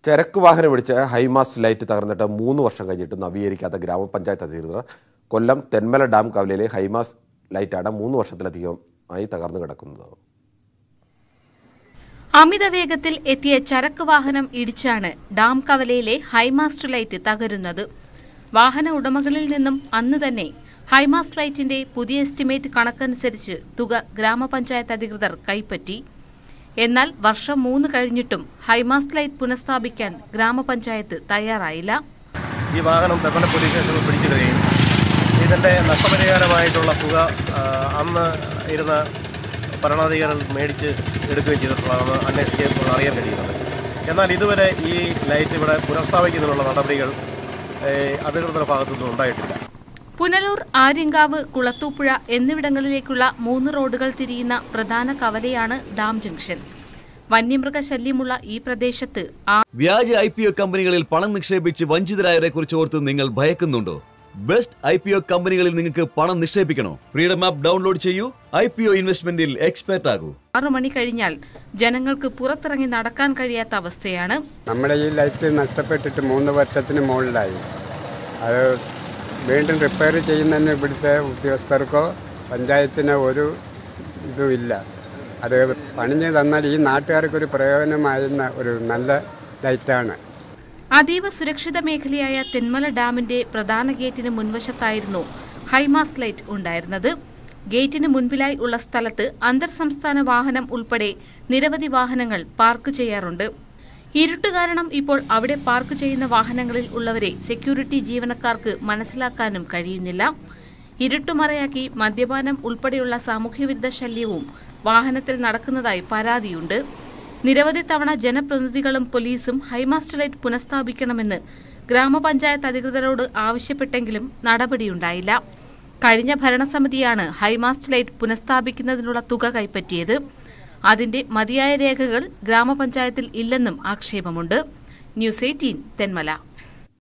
ചരക്ക് വാഹനം ഇടിച്ച് ഹൈമാസ് ലൈറ്റ് തകർന്നിട്ട് മൂന്ന് വർഷം കഴിഞ്ഞിട്ട് നവീകരിക്കാത്ത ഗ്രാമപഞ്ചായത്ത് അധികൃതർ കൊല്ലം തെന്മല ഡാം കവലയിലെ ഹൈമാസ് ലൈറ്റാണ് മൂന്ന് വർഷത്തിലധികമായി തകർന്നു കിടക്കുന്നത് അമിത വേഗത്തിൽ എത്തിയ ചരക്ക് വാഹനം ഇടിച്ചാണ് ഡാം കവലയിലെ ഹൈമാസ്റ്റ് ലൈറ്റ് തകരുന്നത് വാഹന ഉടമകളിൽ നിന്നും അന്ന് തന്നെ ഹൈമാസ്റ്റ് ലൈറ്റിന്റെ പുതിയ എസ്റ്റിമേറ്റ് കണക്കനുസരിച്ച് തുക ഗ്രാമപഞ്ചായത്ത് അധികൃതർ കൈപ്പറ്റി എന്നാൽ വർഷം മൂന്ന് കഴിഞ്ഞിട്ടും ഹൈമാസ്റ്റ് ലൈറ്റ് പുനഃസ്ഥാപിക്കാൻ ഗ്രാമപഞ്ചായത്ത് തയ്യാറായില്ല ഈ വാഹനം തെപ്പല പോലീസ് സ്റ്റേഷനിൽ പിടിച്ചിടുകയും ഇതിൻ്റെ നഷ്ടപരിഹാരമായിട്ടുള്ള തുക ആ, അന്ന് ഇരുന്ന ഭരണാധികാരികൾ മേടിച്ച് എടുക്കുകയും ചെയ്തിട്ടുള്ളതാണ് അന്വേഷിക്കുമ്പോൾ അറിയാൻ കഴിയുന്നത് എന്നാൽ ഇതുവരെ ഈ ലൈറ്റ് ഇവിടെ പുനഃസ്ഥാപിക്കുന്നതിനുള്ള നടപടികൾ ഏ, അധികൃതരുടെ ഭാഗത്തുനിന്നും ഉണ്ടായിട്ടില്ല പുനലൂർ ആര്യങ്കാവ് കുളത്തൂപ്പുഴ എന്നിവിടങ്ങളിലേക്കുള്ള മൂന്ന് റോഡുകൾ തിരിയുന്ന പ്രധാന കവലയാണ് ഡാം ജംഗ്ഷൻ വന്യമൃഗശല്യമുള്ള ഈ പ്രദേശത്ത് ആ- വ്യാജ ഐ പി ഒ കമ്പനികളിൽ പണം നിക്ഷേപിച്ച് വഞ്ചിതരായവരെ കുറിച്ച് ഓർത്ത് നിങ്ങൾ ഭയക്കുന്നുണ്ടോ ബെസ്റ്റ് ഐ പി ഒ കമ്പനികളിൽ നിങ്ങൾക്ക് പണം നിക്ഷേപിക്കണോ ഫ്രീഡം ആപ്പ് ഡൗൺലോഡ് ചെയ്യൂ ഐ പി ഒ ഇൻവെസ്റ്റ്മെന്റിൽ എക്സ്പെർട്ട് ആകൂ ആറു മണി കഴിഞ്ഞാൽ ജനങ്ങൾക്ക് പുറത്തിറങ്ങി നടക്കാൻ കഴിയാത്ത അവസ്ഥയാണ് നമ്മുടെ ഈ ലൈറ്റ് നഷ്ടപ്പെട്ടിട്ട് മൂന്ന് വർഷത്തിന് മുകളിലായി അത് വീണ്ടും റിപ്പയർ ചെയ്യുന്നതിന് ഇവിടുത്തെ ഉദ്യോഗസ്ഥർക്കോ പഞ്ചായത്തിനോ ഒരു ഇതുമില്ല അത് പണിഞ്ഞ് തന്നാൽ ഈ നാട്ടുകാർക്കൊരു പ്രയോജനമായിരുന്ന ഒരു നല്ല ലൈറ്റാണ് അതീവ സുരക്ഷിത മേഖലയായ തെന്മല ഡാമിന്റെ പ്രധാന ഗേറ്റിന് മുൻവശത്തായിരുന്നു ഹൈമാസ് ലൈറ്റ് ഉണ്ടായിരുന്നത് ഗേറ്റിന് മുൻപിലായി ഉള്ള സ്ഥലത്ത് അന്തർ സംസ്ഥാന വാഹനം ഉൾപ്പെടെ നിരവധി വാഹനങ്ങൾ പാർക്ക് ചെയ്യാറുണ്ട് ഇരുട്ട് കാരണം ഇപ്പോൾ അവിടെ പാർക്ക് ചെയ്യുന്ന വാഹനങ്ങളിൽ ഉള്ളവരെ സെക്യൂരിറ്റി ജീവനക്കാർക്ക് മനസ്സിലാക്കാനും കഴിയുന്നില്ല ഇരുട്ടുമറയാക്കി മദ്യപാനം ഉൾപ്പെടെയുള്ള സാമൂഹ്യവിരുദ്ധ ശല്യവും വാഹനത്തിൽ നടക്കുന്നതായി പരാതിയുണ്ട് നിരവധി തവണ ജനപ്രതിനിധികളും പോലീസും ഹൈമാസ്റ്റ് ലൈറ്റ് പുനഃസ്ഥാപിക്കണമെന്ന് ഗ്രാമപഞ്ചായത്ത് അധികൃതരോട് ആവശ്യപ്പെട്ടെങ്കിലും നടപടിയുണ്ടായില്ല കഴിഞ്ഞ ഭരണസമിതിയാണ് ഹൈമാസ്റ്റ് ലൈറ്റ് പുനഃസ്ഥാപിക്കുന്നതിനുള്ള തുക കൈപ്പറ്റിയത് അതിന്റെ മതിയായ രേഖകൾ ഗ്രാമപഞ്ചായത്തിൽ ഇല്ലെന്നും ആക്ഷേപമുണ്ട് ന്യൂസ് എയ്റ്റീൻ തെന്മല